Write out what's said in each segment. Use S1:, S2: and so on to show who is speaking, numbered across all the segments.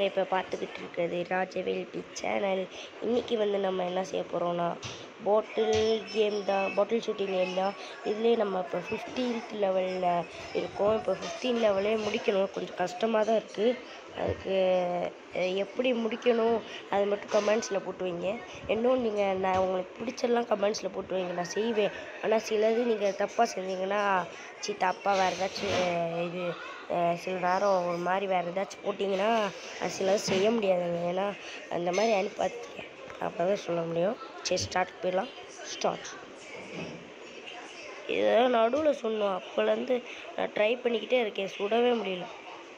S1: நீங்கள் இப்போ பார்த்துக்கிட்டு இருக்கிறது ராஜவேல் டி சேனல் இன்றைக்கி வந்து நம்ம என்ன செய்ய போகிறோம்னா பாட்டில் கேம் தான் பாட்டில் ஷூட்டிங் கேம் தான் இதுலேயே நம்ம இப்போ ஃபிஃப்டீன்த் லெவலில் இருக்கோம் இப்போ ஃபிஃப்டீன் லெவலே முடிக்கணும் கொஞ்சம் கஷ்டமாக தான் இருக்குது அதுக்கு அஹ், எப்படி முடிக்கணும் அது மட்டும் கமெண்ட்ஸில் போட்டு வைங்க இன்னும் நீங்கள் நான் உங்களுக்கு பிடிச்செல்லாம் கமெண்ட்ஸில் போட்டு வைங்க நான் செய்வேன் ஆனால் சிலது நீங்கள் தப்பாக செஞ்சீங்கன்னா சி தப்பாக வேறு ஏதாச்சும் அஹ், இது அஹ், சில நேரம் ஒரு மாதிரி வேறு ஏதாச்சும் போட்டிங்கன்னா அது சிலது செய்ய முடியாதுங்க ஏன்னா அந்த மாதிரி அனுப்பி பார்த்துருக்கேன் அப்போ தான் சொல்ல முடியும் சரி ஸ்டார்ட் போயிடலாம் ஸ்டார்ட் இதெல்லாம் நடுவில் சொன்னோம் அப்போலேருந்து நான் ட்ரை பண்ணிக்கிட்டே இருக்கேன் சுடவே முடியல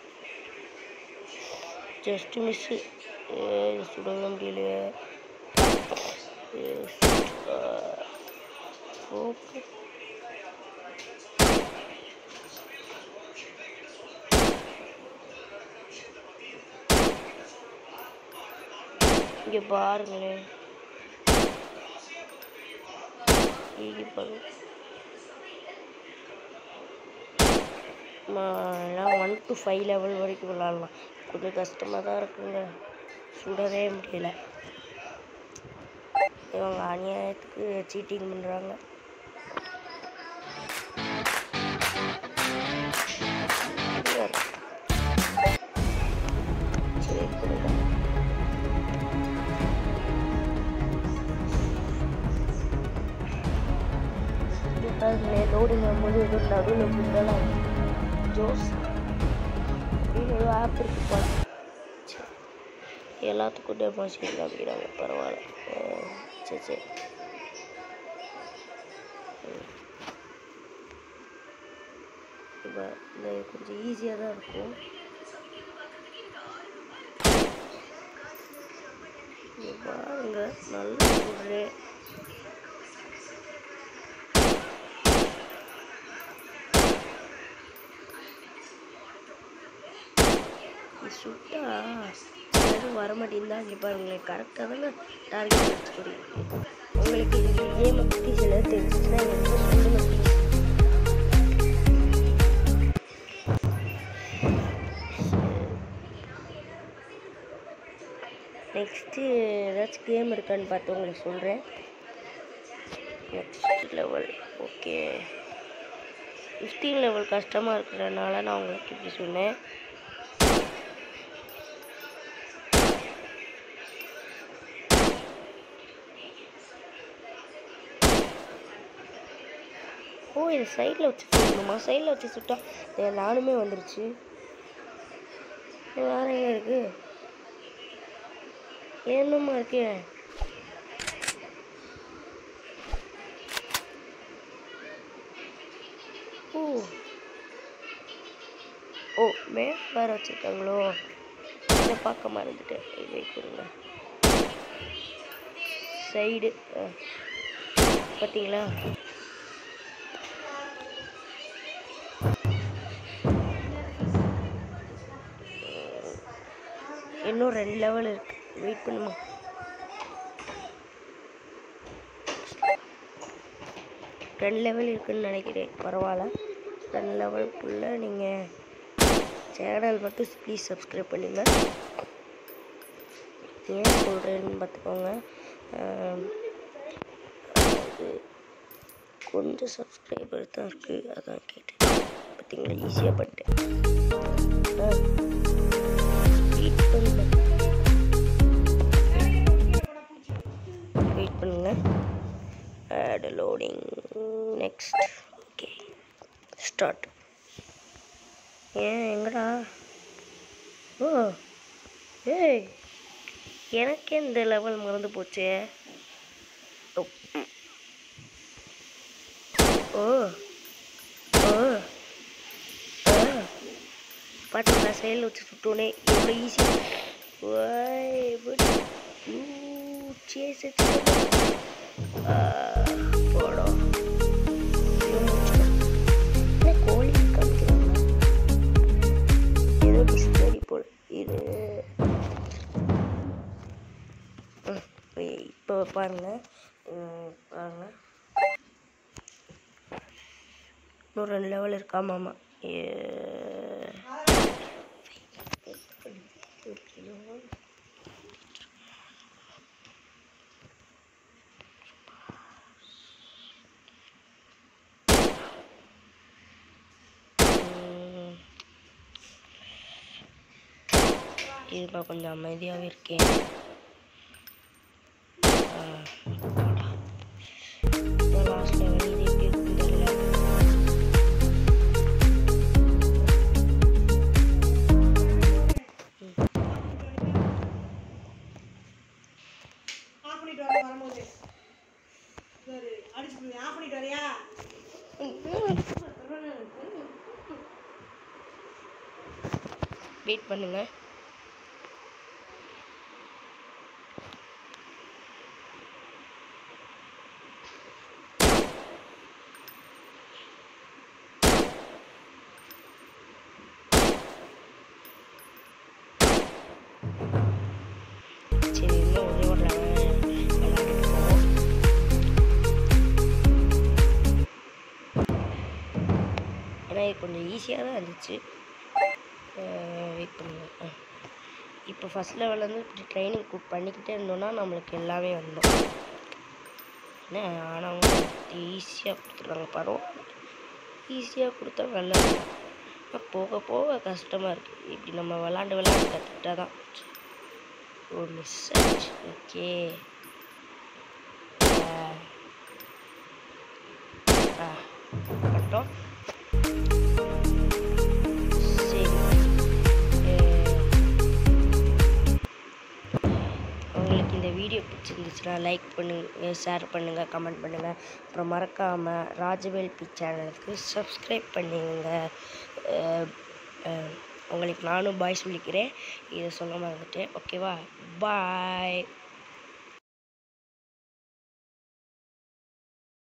S1: ஜஸ்ட் மிஸ்ஸு சுடவே முடியலையே ஓகே இங்கே பாருங்களேன் இங்கே பாருங்க எல்லாம் ஒன் டு ஃபைவ் லெவல் வரைக்கும் விளாட்லாம் கொஞ்சம் கஷ்டமாக தான் இருக்குங்க சுடவே முடியல இவங்க அநியாயத்துக்கு சீட்டிங் பண்ணுறாங்க சரி கொடுங்க பாருங்களேன் லோடிங் ஆகும்போது ஏதோ நடுவில் ஃபுட்டெல்லாம் ஜோஸ் அப்படின்னு ஏதோ ஆப் இருக்கு போல சரி. எல்லாத்துக்கும் டெபாசிட் காமிக்கிறாங்க பரவாயில்ல அஹ் சரி சரி ம். இப்போ இந்த கொஞ்சம் ஈஸியாக தான் இருக்கும் இங்க பாருங்க நல்லா சொல்கிறேன் இது சுட்டா எதுவும் வர மாட்டேங்குதா இங்கே பாருங்களேன் கரெக்டாக தாங்க டார்கெட் வச்சுக்கிறீங்க உங்களுக்கு இது கேமை பற்றி சில தெரிஞ்சுச்சுன்னா எனக்கு சொல்லுங்க please. நெக்ஸ்ட்டு ஏதாச்சும் கேம் இருக்கான்னு பார்த்து உங்களுக்கு சொல்கிறேன் next level okay fifteen level கஷ்டமாக இருக்கிறதுனால நான் உங்களுக்கு இப்படி சொன்னேன் ஓ இது சைடில் வச்சு சுடணுமா சைடில் வச்சு சுட்டா இது நானுமே வந்துருச்சு இது வேற எங்க இருக்கு ஏனுமா இருக்கு ஓ ஓ மே வேற வச்சுருக்காங்களோ இதை பார்க்க மறந்துட்டேன் வெயிட் கொடுங்க சைடு பார்த்தீங்களா இன்னும் ரெண்டு லெவல் இருக்கு வெயிட் பண்ணுமா ரெண்டு லெவல் இருக்குன்னு நினைக்கிறேன் பரவாயில்ல ரெண்டு லெவலுக்குள்ளே நீங்கள் சேனல் மட்டும் ப்ளீஸ் சப்ஸ்கிரைப் பண்ணுங்க ஏன் சொல்கிறேன்னு பார்த்துக்கோங்க ஆம், அது கொஞ்சம் சப்ஸ்கிரைபர் தான் இருக்குது அதான் கேட்டேன் பார்த்தீங்களா ஈஸியாக பண்ணிட்டேன் ஆ வெயிட் பண்ணுங்க வெயிட் பண்ணுங்க ad loading next okay start ஏன் எங்கடா ஓ ஏய் எனக்கே இந்த லெவல் மறந்து போச்சே ஓ ஓ ஓ ஆ பார்த்தீங்களா சைடில் வச்சு சுட்டோனே எவ்வளோ ஈஸி சேஸ் போடும் கோழி காமிக்கிறாங்க ஏதோ டிஸ்கவரி போல் இது இப்போ பாருங்க ம், பாருங்க இன்னும் ரெண்டு லெவல் இருக்கா மாமா ஏ- ஒரு கிலோ இருப்பா கொஞ்சம் அமைதியாகவே இருக்கேன் லாஸ்ட் லெவல் இது எப்படி இருக்குன்னு தெரியல
S2: ஆஃப் பண்ணிட்டு வர வரும்போது சரி அடிச்சு ஆஃப் பண்ணிட்டு வரியா
S1: வெயிட் பண்ணுங்க சரி இன்னும் ஒரே ஒரு லெவல் விளையாண்டுட்டு போவோம் ஏன்னா இது கொஞ்சம் ஈஸியாக தான் இருந்துச்சு வெயிட் பண்ணுங்க இப்போ ஃபஸ்ட் லெவல்லேருந்து இப்படி ட்ரைனிங் பண்ணிக்கிட்டே இருந்தோம்னா நம்மளுக்கு எல்லாமே வந்துடும் என்ன ஆனால் அவங்க ஈஸியாக கொடுத்துருக்காங்க பரவாயில்ல ஈஸியாக கொடுத்தா நல்லது ஆனா போக போக கஷ்டமாக இருக்குது இப்படி நம்ம விளாண்டு விளாண்டு கற்றுக்கிட்டா தான் ஓ மிஸ் ஆச்சு ஓகே ஆ கட்டோம் சரி அஹ், உங்களுக்கு இந்த வீடியோ பிடிச்சிருந்துச்சுன்னா லைக் பண்ணுங்க ஷேர் பண்ணுங்கள் கமெண்ட் பண்ணுங்கள் அப்புறம் மறக்காமல் ராஜவேல் பி சேனலுக்கு சப்ஸ்கிரைப் பண்ணுங்க அஹ், அஹ், உங்களுக்கு நானும் பாய் சொல்லிக்கிறேன் இதை சொல்ல மறந்துட்டேன் ஓகேவா பாய்